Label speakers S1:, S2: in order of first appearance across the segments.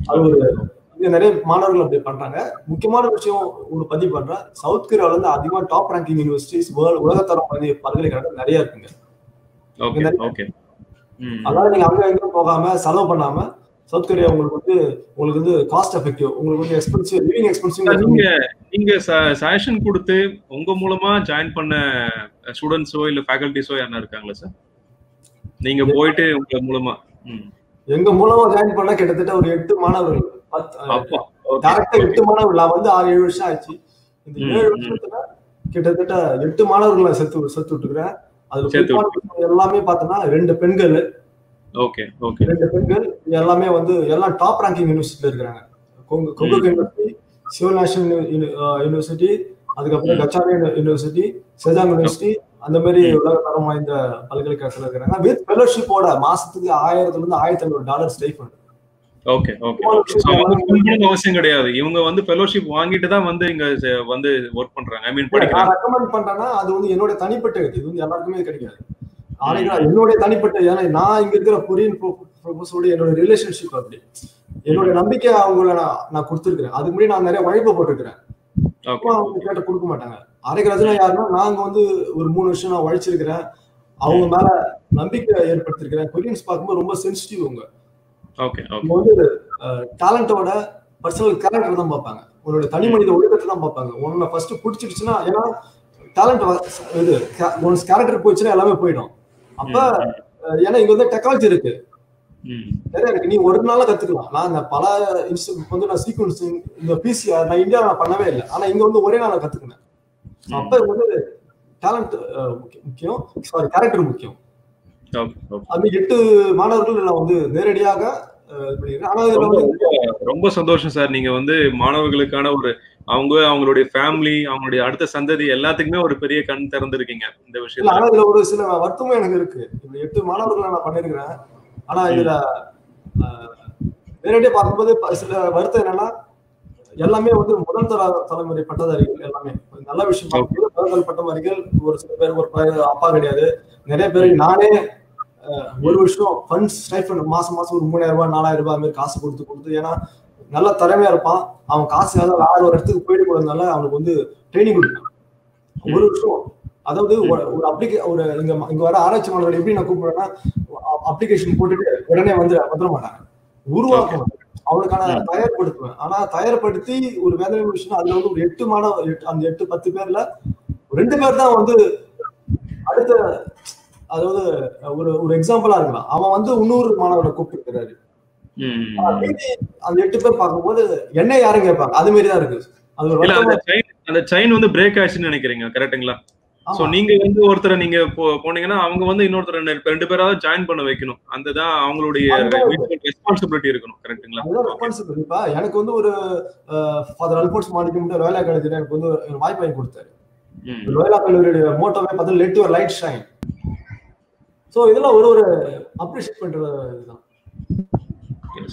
S1: அது ஒரு இங்க நிறைய மாணவர்கள் அப்படி பண்றாங்க முக்கியமான விஷயம் ஒரு பதிவு பண்றேன் சவுத் கொரியால இருந்து அதிகமா டாப் ரேங்கிங் யூனிவர்சிட்டிஸ் வேர்ல்ட் உலகத்தரம் வாய்ந்த பல்கலைக்கழகம் நிறைய இருக்குங்க
S2: ஓகே ஓகே ம்
S1: அதனால நீங்க அங்க எங்க போகாம செலவு பண்ணாம சவுத் கொரியா உங்களுக்கு வந்து உங்களுக்கு வந்து காஸ்ட் எஃபெக்டிவ் உங்களுக்கு வந்து எக்ஸ்பென்சிவ் லிவிங் எக்ஸ்பென்சிவ்
S2: நீங்க நீங்க சஜஷன் கொடுத்து உங்க மூலமா ஜாயின் பண்ண ஸ்டூடெண்ட்ஸோ இல்ல ஃபேக்கல்டிஸோ யாரா இருக்காங்களா சார் நீங்க போயிட்டு உங்க மூலமா ம்
S1: எங்க மூலமா ஜாயின் பண்ண கிட்டத்தட்ட ஒரு எட்டு மாணவர்கள் பத்து
S2: அப்பா ஓகே
S1: டேரக்டா எட்டு மாணவர்கள் நான் வந்து ஆறு ஏழு வருஷம் ஆச்சு இந்த
S2: ம்,
S1: ஏழு
S2: ம்.
S1: வருஷத்துல கிட்டத்தட்ட எட்டு மாணவர்களை சேர்த்து சேர்த்து விட்டுக்கிறேன் அதுல
S2: சேர்த்து
S1: முக்கியமான விஷயம் எல்லாமே பார்த்தோம்னா ரெண்டு பெண்கள்
S2: ஓகே ஓகே
S1: ரெண்டு பெண்கள் இது எல்லாமே வந்து எல்லாம் டாப் ரேங்கிங் யூனிவர்சிட்டியில இருக்கிறாங்க கொங்கு கொங்கு யூனிவர்சிட்டி சிவல் நேஷனல் யூனிவர்சிட்டி அதுக்கப்புறம் கச்சாரி யூனிவர்சிட்டி செஜாங் யூனிவர்சிட்டி அந்த மாதிரி உலக தரம் வாய்ந்த பல்கலைக்கழகத்துல இருக்கிறாங்க வித் ஃபெலோஷிப்போட மாசத்துக்கு ஆயிரத்துல இருந்து ஆயிரத்தி ஐநூறு dollar stipend
S2: okay okay so அவங்க பண்ணணும் அவசியம் கிடையாது இவங்க வந்து ஃபெலோஷிப் வாங்கிட்டு தான் வந்து இங்க ச- வந்து ஒர்க் பண்றாங்க ஐ மீன்
S1: நான்
S2: படிக்கிறாங்க
S1: ரெக்கமெண்ட் பண்றேன்னா அது வந்து என்னோட தனிப்பட்ட இது இது வந்து எல்லாருக்குமே கிடைக்காது ஆனா என்னுடைய தனிப்பட்ட ஏன்னா நான் இங்க இருக்கிற கொரியன் ப்ரொஃபஸரோட என்னோட ரிலேஷன்ஷிப் அப்படி என்னோட நம்பிக்கை அவங்கள நான் நான் கொடுத்துருக்கிறேன் அதுக்கு முன்னாடி நான் நிறைய உழைப்பு போட்டிருக்கிறேன்
S2: ஓகே
S1: அப்போ அவங்க கேட்ட கொடுக்க மாட்டாங்க அரைக்கிறதுனா யாருன்னா நாங்க வந்து ஒரு மூணு வருஷம் நான் உழைச்சிருக்கிறேன் அவங்க மேல நம்பிக்கை ஏற்படுத்திருக்கிறேன் கொரியன்ஸ் பார்க்கும்போது ரொம்ப சென்சிட்டிவ் அவங்க
S2: ஓகே ஓகே
S1: அவங்க வந்து டேலண்டோட பர்சனல் கேரக்டர் தான் பார்ப்பாங்க உன்னோட தனி மனித ஒழுக்கத்தை தான் பார்ப்பாங்க உன்னை ஃபர்ஸ்ட் பிடிச்சிடுச்சுன்னா ஏன்னா டேலண்ட் இது உன் கேரக்டர் போயிடுச்சுன்னா எல்லாமே போயிடும் அப்ப அஹ், ஏன்னா இங்க வந்து டெக்னாலஜி இருக்கு
S2: ம்
S1: நிறைய இருக்கு நீ ஒரு நாள்ல கத்துக்கலாம் நான் இந்த பல இன்ஸ்டியூட் வந்து நான் சீக்வன்சிங் இந்த பிசிஆர் நான் இந்தியாவில் நான் பண்ணவே இல்லை ஆனா இங்க வந்து ஒரே நாள்ல கத்துக்கினேன் அப்ப வந்து டேலண்ட் முக்கியம் சாரி கேரக்டர் முக்கியம்
S2: ஓகே ஓகே
S1: அது எட்டு மாணவர்கள் நான் வந்து நேரடியாக அஹ், இது பண்ணியிருக்கேன் ஆனா இதுல
S2: ரொம்ப
S1: வந்து
S2: ரொம்ப- ரொம்ப சந்தோஷம் சார் நீங்க வந்து மாணவர்களுக்கான ஒரு அவங்க அவங்களுடைய ஃபேமிலி அவங்களுடைய அடுத்த சந்ததி எல்லாத்துக்குமே ஒரு பெரிய கண் திறந்திருக்கீங்க இந்த
S1: இல்ல
S2: விஷயத்துல
S1: ஆனா இதுல ஒரு சில வருத்தமும் எனக்கு இருக்கு இப்ப எட்டு மாணவர்களை நான் பண்ணிருக்கிறேன் ஆனா இதுல அஹ், நேரடியா பார்க்கும்போது ப- சில வருத்தம் என்னன்னா எல்லாமே வந்து முதல் தர தலைமுறை பட்டதாரிகள் எல்லாமே நல்ல விஷயம் பார்க்கும்போது முதல் பட்டதாரிகள் ஒரு சில பேர் ஒரு பையன் அப்பா கிடையாது நிறைய பேர் நானே அஹ், ஒரு வருஷம் ஃபண்ட்ஸ் ஸ்டைஃபன் மாசம் மாசம் ஒரு மூணாயிரம் ரூபாய் நாலாயிரம் ரூபாய் அது மாதிரி காசு கொடுத்து கொடுத்து ஏன்னா நல்ல திறமையா இருப்பான் அவன் காசு வேற ஒரு இடத்துக்கு போயிட்டு கூடனால அவனுக்கு வந்து ட்ரைனிங் கொடுப்பான் ஒரு வருஷம் அதாவது ஒரு ஒரு அப்ளிகே ஒரு இங்க இங்க வர ஆராய்ச்சி மாணவர்கள் எப்படி நான் கூப்பிடுறேன்னா அப்ளிகேஷன் போட்டுட்டு உடனே வந்து வந்துட மாட்டாங்க உருவாக்கணும் அவனுக்கான தயார்படுத்துவேன் ஆனா தயார்படுத்தி ஒரு வேலை விஷயம் அதுல வந்து ஒரு எட்டு மாணவ எட்டு- அந்த எட்டு பத்து பேர்ல ரெண்டு பேர் தான் வந்து அடுத்த அதாவது ஒரு ஒரு எக்ஸாம்பிளா இருக்கலாம் அவன் வந்து இன்னொரு மாணவரை கூப்பிட்டுருக்காரு
S2: ம்
S1: மீதி அந்த எட்டு பேர் பார்க்கும்போது என்ன யாரும் கேட்பாங்க அது மாதிரி தான் இருக்கு அது ஒரு
S2: இல்ல அந்த
S1: வருத்தமா-
S2: செயின் அந்த செயின் வந்து பிரேக் ஆயிடுச்சுன்னு நினைக்கிறீங்க கரெக்ட்டுங்களா சோ
S1: ஆமா.
S2: நீங்க வந்து ஒருத்தரை நீங்க போ- போனீங்கன்னா அவங்க வந்து இன்னொருத்தர் ரெண்டு- ரெண்டு பேராவது ஜாயின் பண்ண வைக்கணும் அந்த தான் அவங்களுடைய
S1: அதுதான்
S2: ரெஸ்பான்சிபிலிட்டி இருக்கணும் கரெக்ட்டுங்களா
S1: அதுதான் ரெஸ்பான்சிபிள் இப்ப எனக்கு வந்து ஒரு ஃபாதர் அல்போன்ஸ் மாணிக்கம் ரோயலா காலேஜ்ல எனக்கு வந்து ஒரு வாய்ப்பு வாங்கி கொடுத்தாரு
S2: ம்
S1: ரோயலா கல்லூரியுடைய மோட்டோவே பார்த்தா let your light shine so இதெல்லாம் ஒரு ஒரு அப்ரிஷியேட் பண்ற இதுதான்
S2: yes.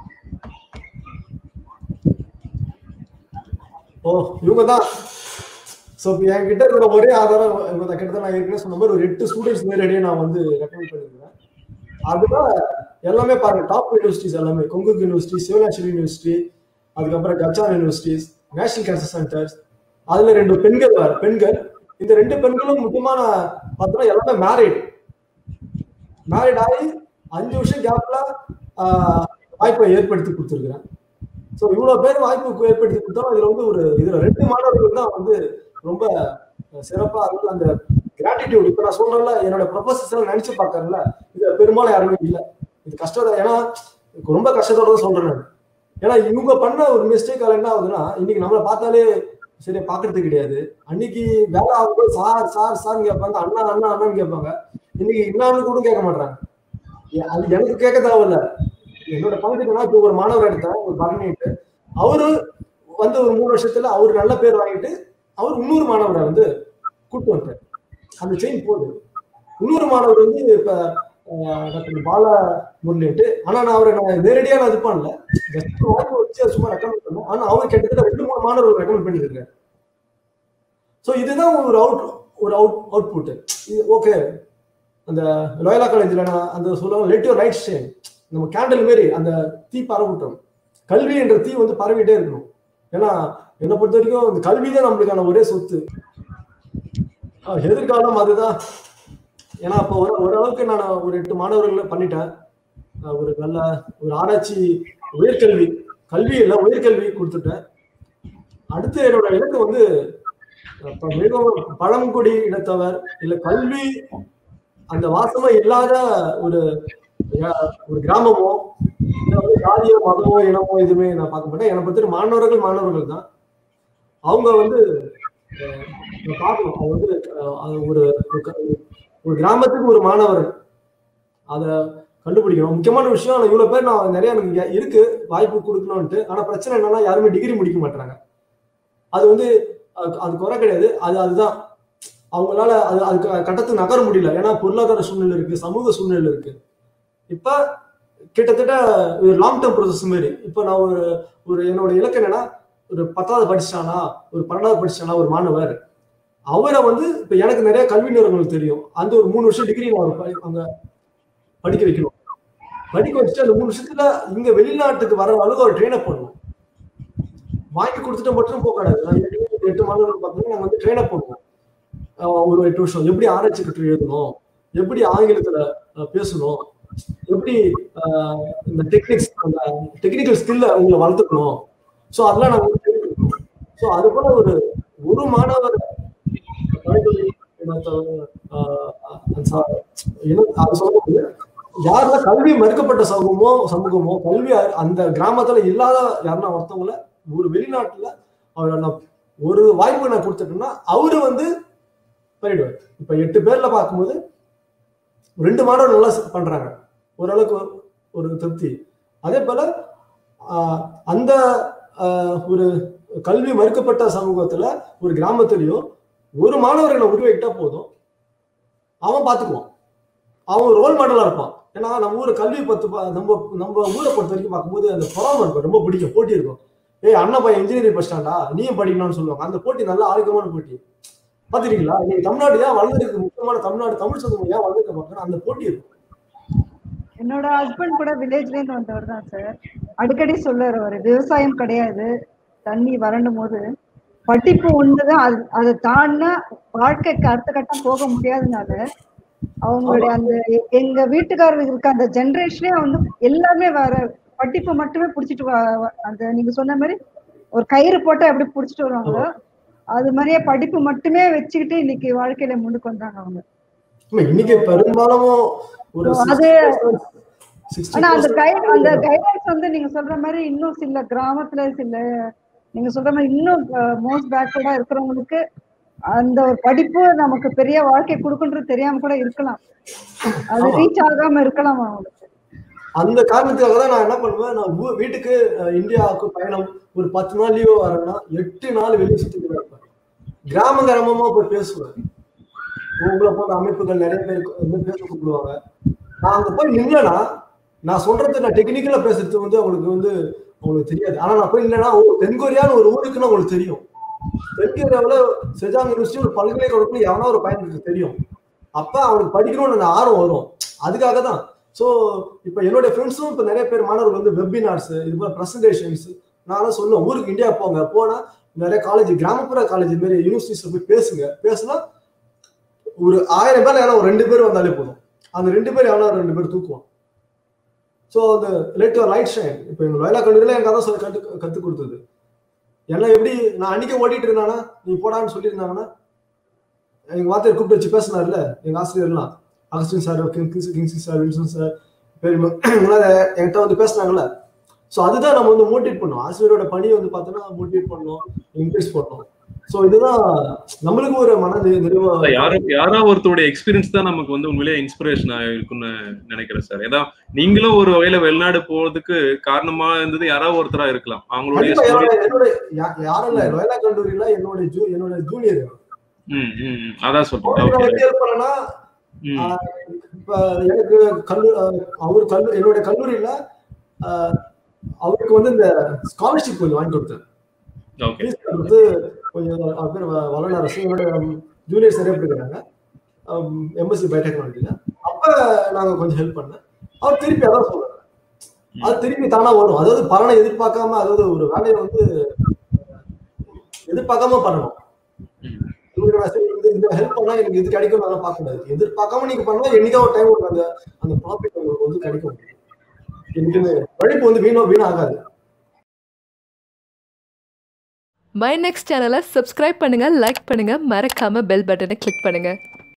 S1: ஓ இவங்க தான் ஸோ இப்போ என்கிட்ட இருக்கிற ஒரே ஆதாரம் இவங்க தான் கிட்டத்தட்ட நான் ஏற்கனவே சொன்ன மாதிரி ஒரு எட்டு ஸ்டூடெண்ட்ஸ் நேரடியாக நான் வந்து ரெக்கமெண்ட் பண்ணியிருக்கிறேன் அதுதான் எல்லாமே பாருங்க டாப் யூனிவர்சிட்டிஸ் எல்லாமே கொங்குக் யூனிவர்சிட்டி சிவநாச்சல் யூனிவர்சிட்டி அதுக்கப்புறம் கச்சான் யூனிவர்சிட்டிஸ் நேஷனல் கேன்சர் சென்டர்ஸ் அதுல ரெண்டு பெண்கள் வேற பெண்கள் இந்த ரெண்டு பெண்களும் முக்கியமான பார்த்தோம்னா எல்லாமே மேரிட் மேரிட் ஆகி அஞ்சு வருஷம் கேப்ல வாய்ப்பை ஏற்படுத்தி கொடுத்துருக்கிறேன் ஸோ இவ்வளவு பேர் வாய்ப்பு ஏற்படுத்தி கொடுத்தாலும் இதுல வந்து ஒரு இதுல ரெண்டு மாணவர்கள் தான் வந்து ரொம்ப சிறப்பா அதாவது அந்த கிராட்டிடியூட் இப்ப நான் சொல்றேன்ல என்னோட ப்ரொஃபசர்ஸ் எல்லாம் நினைச்சு பார்க்கறேன்ல இது பெரும்பாலும் யாருமே இல்ல இது கஷ்டம் தான். ஏன்னா ரொம்ப கஷ்டத்தோட தான் சொல்றேன் நான் ஏன்னா இவங்க பண்ண ஒரு மிஸ்டேக்கால என்ன ஆகுதுன்னா இன்னைக்கு நம்மளை பார்த்தாலே சரியா பாக்குறது கிடையாது அன்னைக்கு வேலை ஆகும்போது சார் சார் சார்னு கேட்பாங்க அண்ணா அண்ணா அண்ணான்னு கேட்பாங்க இன்னைக்கு இன்னான்னு கூட கேட்க மாட்டாங்க ஏ- அது எனக்கு கேட்க தேவையில்ல என்னோட பகுதிக்குனா இப்போ ஒரு மாணவர் எடுத்தேன் ஒரு பரணிட்டு அவரு வந்து ஒரு மூணு வருஷத்துல அவர் நல்ல பேர் வாங்கிட்டு அவர் இன்னொரு மாணவரை வந்து கூட்டு வந்தார் அந்த செயின் போகுது இன்னொரு மாணவர் வந்து இப்ப அஹ், டாக்டர் பால முரளிட்டு ஆனா நான் அவரை நான் நேரடியா நான் இது பண்ணல ஜஸ்ட் வாய்ப்பு வச்சு சும்மா ரெக்கமெண்ட் பண்ணேன் ஆனா அவர் கிட்டத்தட்ட ரெண்டு மூணு மாணவர்கள் ரெக்கமெண்ட் பண்ணியிருக்காரு ஸோ இதுதான் ஒரு அவுட் ஒரு அவுட் அவுட்புட் ஓகே அந்த லோயலா காலேஜில் நான் அந்த சொல்லுவாங்க லெட் யூர் ரைட் ஸ்டேன் நம்ம கேண்டில் மாரி அந்த தீ பரவட்டும் கல்வி என்ற தீ வந்து பரவிட்டே இருக்கணும் ஏன்னா என்னை பொறுத்த வரைக்கும் இந்த கல்வி தான் நம்மளுக்கான ஒரே சொத்து அஹ் எதிர்காலம் அதுதான் ஏன்னா இப்போ ஒரு ஓரளவுக்கு நான் ஒரு எட்டு மாணவர்களை பண்ணிட்டேன் அஹ் ஒரு நல்ல ஒரு ஆராய்ச்சி உயர்கல்வி கல்வி இல்லை உயர்கல்வி கொடுத்துட்டேன் அடுத்து என்னோட இலக்கு வந்து இப்ப மிகவும் பழங்குடி இனத்தவர் இல்ல கல்வி அந்த வாசமே இல்லாத ஒரு அஹ், ஒரு கிராமமோ இல்ல வந்து ஜாதியோ மதமோ இனமோ எதுவுமே நான் பார்க்க மாட்டேன் என்னை பத்தி மாணவர்கள் மாணவர்கள் தான் அவங்க வந்து அஹ், நான் பார்க்கணும் அவங்க வந்து அஹ், அது ஒரு ஒரு க- ஒரு கிராமத்துக்கு ஒரு மாணவர் அதை கண்டுபிடிக்கணும் முக்கியமான விஷயம் நான் இவ்வளவு பேர் நான் நிறைய எனக்கு இங்க இருக்கு வாய்ப்பு கொடுக்கணும்ட்டு ஆனா பிரச்சனை என்னன்னா யாருமே டிகிரி முடிக்க மாட்டாங்க அது வந்து அது- அது குறை கிடையாது அது அதுதான் அவங்களால அது அதுக்கு கட்டத்துக்கு நகர முடியல ஏன்னா பொருளாதார சூழ்நிலை இருக்கு சமூக சூழ்நிலை இருக்கு இப்ப கிட்டத்தட்ட ஒரு லாங் டேர்ம் ப்ரோசஸ் மாதிரி இப்ப நான் ஒரு ஒரு என்னோட இலக்கு என்னன்னா ஒரு பத்தாவது படிச்சிட்டானா ஒரு பன்னெண்டாவது படிச்சிட்டானா ஒரு மாணவர் அவரை வந்து இப்ப எனக்கு நிறைய கல்வி நிறுவனங்கள் தெரியும் அந்த ஒரு மூணு வருஷம் டிகிரி நான் ஒரு படி- அங்க படிக்க வைக்கணும் படிக்க வச்சுட்டு அந்த மூணு வருஷத்துல இங்க வெளிநாட்டுக்கு வர அளவுக்கு ஒரு ட்ரெயின் அப் பண்ணணும் வாங்கி கொடுத்துட்டு மட்டும் போக கூடாது நான் எட்டு எட்டு மாணவர்கள் பார்த்தீங்கன்னா நாங்கள் வந்து ட்ரெயின் அப் பண்ணுவோம் அஹ் ஒரு எட்டு வருஷம் எப்படி ஆராய்ச்சி கட்டுரை எழுதணும் எப்படி ஆங்கிலத்துல அஹ், பேசணும் எப்படி அஹ், இந்த டெக்னிக்ஸ் அந்த டெக்னிக்கல் ஸ்கில்ல உங்களை வளர்த்துக்கணும் ஸோ அதெல்லாம் நாங்கள் வந்து தெரிஞ்சுக்கணும் ஸோ அது போல ஒரு ஒரு மாணவர் பழங்குடி இனத்தவர், அஹ், அஹ், ச- இன- அது சொல்லும்போது யாரெல்லாம் கல்வி மறுக்கப்பட்ட சமூகமோ சமூகமோ கல்வி அ- அந்த கிராமத்துல இல்லாத யாருன்னா ஒருத்தவங்கள ஒரு வெளிநாட்டுல அவரை நான் ஒரு வாய்ப்பு நான் கொடுத்துட்டேன்னா அவரு வந்து பண்ணிடுவார் இப்ப எட்டு பேர்ல பார்க்கும்போது ரெண்டு மாணவர் நல்லா செ- பண்றாங்க ஓரளவுக்கு ஒரு- ஒரு திருப்தி அதே போல ஆஹ், அந்த ஆஹ், ஒரு கல்வி மறுக்கப்பட்ட சமூகத்துல ஒரு கிராமத்திலயோ ஒரு மாணவர்களை உருவாக்கிட்டா போதும் அவன் பார்த்துக்குவான் அவன் ரோல் மாடலா இருப்பான் ஏன்னா நம்ம ஊர் கல்வி பத்து பா- நம்ம நம்ம ஊரை பொறுத்த வரைக்கும் பார்க்கும்போது அந்த பொறாம இருக்கும் ரொம்ப பிடிக்கும் போட்டி இருக்கும் ஏய் அண்ணா பையன் இன்ஜினியரிங் படிச்சிட்டான்டா நீயும் படிக்கணும்னு சொல்லுவாங்க அந்த போட்டி நல்ல ஆரோக்கியமான போட்டி பாத்துருக்கீங்களா இன்னைக்கு தமிழ்நாடு ஏன் வளர்ந்துருக்கு முக்கியமான தமிழ்நாடு தமிழ் சமூகம் ஏன் வளர்ந்துருக்க மாட்டேன் அந்த போட்டி இருக்கும்
S3: என்னோட ஹஸ்பண்ட் கூட வில்லேஜ்ல இருந்து வந்தவர் தான் சார் அடிக்கடி சொல்லுவாரு அவரு விவசாயம் கிடையாது தண்ணி வறண்டும் போது படிப்பு ஒண்ணுதான் அது அதை தாண்டினா வாழ்க்கைக்கு அடுத்த கட்டம் போக முடியாதனால அவங்களுடைய அந்த எ- எங்க வீட்டுக்காரருக்கு இருக்க அந்த ஜெனரேஷனே வந்து எல்லாமே வேற படிப்பு மட்டுமே புடிச்சிட்டு வ- வ- அந்த நீங்க சொன்ன மாதிரி ஒரு கயிறு போட்டா எப்படி புடிச்சிட்டு வருவாங்களோ அது மாதிரியே படிப்பு மட்டுமே வச்சுக்கிட்டு இன்னைக்கு வாழ்க்கையில முன்னுக்கு வந்தாங்க அவங்க
S1: ஆமா, இன்னைக்கு பெரும்பாலும் ஒரு
S3: அது
S1: 60%
S3: ஆனா அந்த கைட் அந்த கைடன்ஸ் வந்து நீங்க சொல்ற மாதிரி இன்னும் சில கிராமத்துல சில நீங்க சொல்ற மாதிரி இன்னும் மோஸ்ட் பேக்வர்டா இருக்கிறவங்களுக்கு அந்த ஒரு படிப்பு நமக்கு பெரிய வாழ்க்கை கொடுக்குன்றது தெரியாம கூட இருக்கலாம் அது
S1: ஆமா.
S3: ரீச் ஆகாம இருக்கலாம் அவங்களுக்கு
S1: அந்த காரணத்துக்காக தான் நான் என்ன பண்ணுவேன் நான் ஊ- வீட்டுக்கு அஹ், இந்தியாவுக்கு பயணம் ஒரு பத்து நாள் லீவு வரேன்னா எட்டு நாள் வெளியே சுத்திட்டு தான் இருப்பேன் கிராம கிராமமா போய் பேசுவேன் உங்களை போன்ற அமைப்புகள் நிறைய பேர் வந்து பேச கூப்பிடுவாங்க நான் அங்க போய் நின்னா நான் சொல்றது நான் டெக்னிக்கலா பேசுறது வந்து அவங்களுக்கு வந்து அவங்களுக்கு தெரியாது ஆனா நான் போய் இல்லைன்னா ஓ தென்கொரியான்னு ஒரு ஊருக்குன்னு அவங்களுக்கு தெரியும் தென்கொரியாவில் செஜாங் யூனிவர்சிட்டி ஒரு பல்கலைக்கழகத்துல எவனா ஒரு பையனுக்கு தெரியும் அப்ப அவனுக்கு படிக்கணும்னு அந்த ஆர்வம் வரும் அதுக்காக தான் ஸோ இப்போ என்னுடைய ஃப்ரெண்ட்ஸும் இப்போ நிறைய பேர் மாணவர்கள் வந்து வெபினார்ஸ் இது போல ப்ரெசன்டேஷன்ஸ் நானும் சொல்லுவேன் ஊருக்கு இந்தியா போங்க போனா நிறைய காலேஜ் கிராமப்புற காலேஜ் மாரி யூனிவர்சிட்டிஸ்ல போய் பேசுங்க பேசுனா ஒரு ஆயிரம் பேர்ல யாரோ ஒரு ரெண்டு பேர் வந்தாலே போதும் அந்த ரெண்டு பேர் எவனா ஒரு ரெண்டு பேர் தூக்குவான் ஸோ அந்த லைட் லைட் ஷைன் இப்போ எங்க வயலா கல்லூரியில எனக்கு அதான் சொல்லி கற்று கற்றுக் கொடுத்தது எல்லாம் எப்படி நான் அன்னைக்கே ஓடிட்டு இருந்தானா நீ போடான்னு சொல்லியிருந்தாங்கன்னா எங்க வார்த்தையை கூப்பிட்டு வச்சு பேசினார்ல எங்க ஆசிரியர்லாம் Augustine sir Kings Kingsley sir Wilson sir பெரியமா இவங்களாம் என்கிட்ட வந்து பேசுனாங்கல்ல ஸோ அதுதான் நம்ம வந்து மோட்டிவேட் பண்ணோம் ஆசிரியரோட பணியை வந்து பார்த்தோன்னா மோட்டிவேட் பண்ணணும் இன்க்ரீஸ் பண்ணணும் ஸோ இதுதான் நம்மளுக்கு ஒரு மன நி- நிறைவா
S2: யாரோ யாரோ ஒருத்தருடைய எக்ஸ்பீரியன்ஸ் தான் நமக்கு வந்து உண்மையிலேயே இன்ஸ்பிரேஷன் இருக்கும்னு நினைக்கிறேன் சார் ஏதா நீங்களும் ஒரு வகையில வெளிநாடு போறதுக்கு காரணமா இருந்தது யாரோ ஒருத்தரா இருக்கலாம் அவங்களுடைய
S1: கண்டிப்பா
S2: story-
S1: என்னோட என்னோட யா- யாரும் இல்ல லோயலா கல்லூரியில என்னோட ஜூ என்னோட ஜூனியர்
S2: ம், ம், ம். அதான் சொல்றேன்
S1: நான்
S2: ஓகே
S1: எப்படி ஹெல்ப் பண்ணேன்னா
S2: ம்,
S1: இப்ப எனக்கு கல்லூ அஹ் அவர் கல்லூ என்னோட கல்லூரியில அஹ், அவருக்கு வந்து இந்த ஸ்காலர்ஷிப் கொஞ்சம் வாங்கி கொடுத்தேன்
S2: ஓகே
S1: ஃபீஸ் கொடுத்து கொஞ்சம் அவர் பேர் வ- வளனரசு என்னோட ஜூனியர்ஸ் நிறைய பேர் இருக்காங்க எம்எஸ்சி பயோடெக்னாலஜில அப்ப நாங்க கொஞ்சம் ஹெல்ப் பண்ணேன் அவர் திருப்பி அதான் சொல்றாரு அது திரும்பி தானா வரும் அதாவது பலனை எதிர்பார்க்காம அதாவது ஒரு வேலையை வந்து எதிர்பார்க்காம பண்ணணும்
S2: ம்.
S1: இவங்க நான் சரி இந்த- இந்த ஹெல்ப் பண்ணா எனக்கு இது கிடைக்கும் நான் பார்க்க முடியாது எதிர்பார்க்காம நீங்க பண்ணா என்னைக்கா ஒரு டைம் உங்களுக்கு அந்த அந்த ப்ராஃபிட் உங்களுக்கு வந்து கிடைக்கும் எனக்குன்னு உழைப்பு வந்து வீணோ வீணாகாது
S4: மை நெக்ஸ்ட் சேனலை சப்ஸ்கிரைப் பண்ணுங்கள் லைக் பண்ணுங்கள் மறக்காமல் பெல் பட்டனை கிளிக் பண்ணுங்கள்